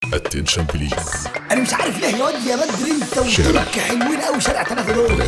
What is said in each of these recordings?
اتنشن بليز انا مش عارف ليه يا واد يا بدر انت شارع. وطولك حلوين قوي شارع ثلاثة دول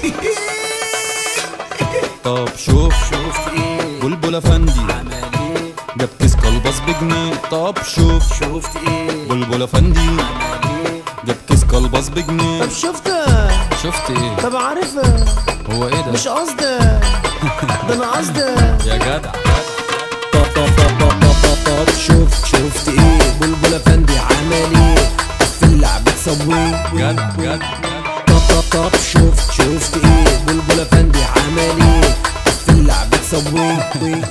طب شوف شوف ايه بلبل افندي جاب كيس كلبس بجنيه طب شوف شفت ايه بلبل افندي جاب كيس كلبس بجنيه طب شفت شفت ايه طب عارف هو ايه ده مش قصدي ده انا قصدي يا جدع طب طب طب طب طب طب طب شوف شفت ايه بلبل افندي عمل ايه في اللعبة تسويه جدع جدع طب طب طب شوف شفت ايه بلبل افندي عمل ايه في اللعبة تسويه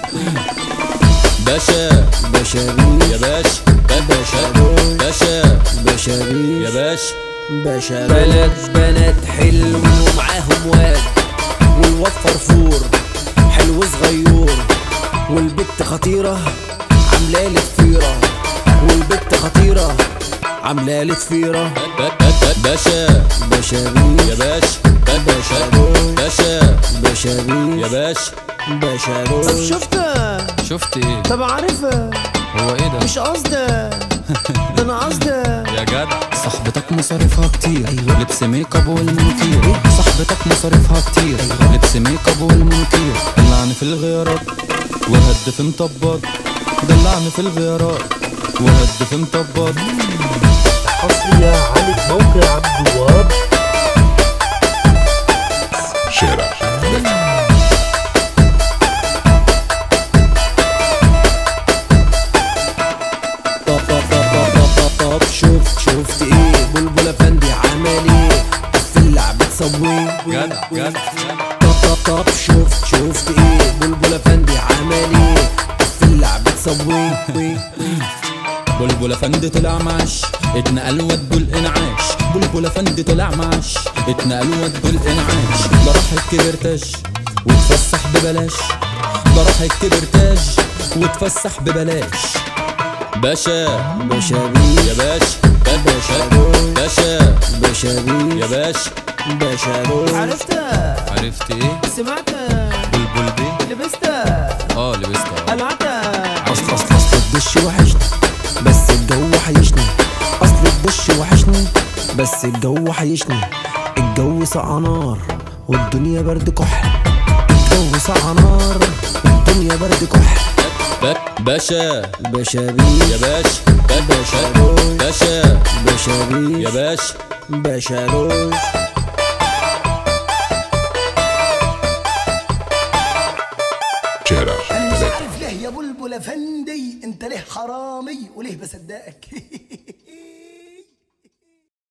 باشا باشا يا باشا باشا باشا بشريش يا باشا باشا بلد بنات حلو ومعاهم واد والواد فرفور حلو صغيور والبت خطيرة عاملة لي ضفيرة والبت خطيرة عاملة لي ضفيرة ب- ب- ب- باشا بشريش يا باشا باشا باشا يا بشريش باشا بشريش طب شفت شفت ايه طب عارف هو ايه ده مش قصدي ده انا قصدي يا جدع صاحبتك مصاريفها كتير أيوة. لبس ميك اب والمونكير صاحبتك مصاريفها كتير أيوة. لبس ميك اب والمونكير دلعني في الغيارات وهد في مطبات دلعني في الغيارات وهد في مطبات حصرية على موقع عبد الوهاب شارع طب طب طب طب طب طب طب شوف شفت ايه بلبل افندي عمل ايه في اللعبة تسويه جدع جدع طب طب طب شوف شفت ايه بلبل افندي عمل ايه في اللعبة تسويه بلبل افندي طلع معاش اتنقل ودوا الانعاش بلبل افندي طلع معاش اتنقل ودوا الانعاش ده راح الكبرتاج واتفسح ببلاش ده راح الكبرتاج واتفسح ببلاش باشا بشريش يا باشا باشا باشا بشريش يا باشا بشريش عرفت عرفت ايه سمعت بلبل بيه لبست اه لبستها قلعت اصل اصل اصل الدش وحشني بس الجو حيشني اصل الدش وحشني بس الجو حيشني الجو سقع نار والدنيا برد كحل الجو سقع نار والدنيا برد كحل ب- باشا بشريش يا باشا باشا باشا بشريش يا باشا بشروش شارع انا مش عارف ليه يا بلبل افندي انت ليه حرامي وليه بصدقك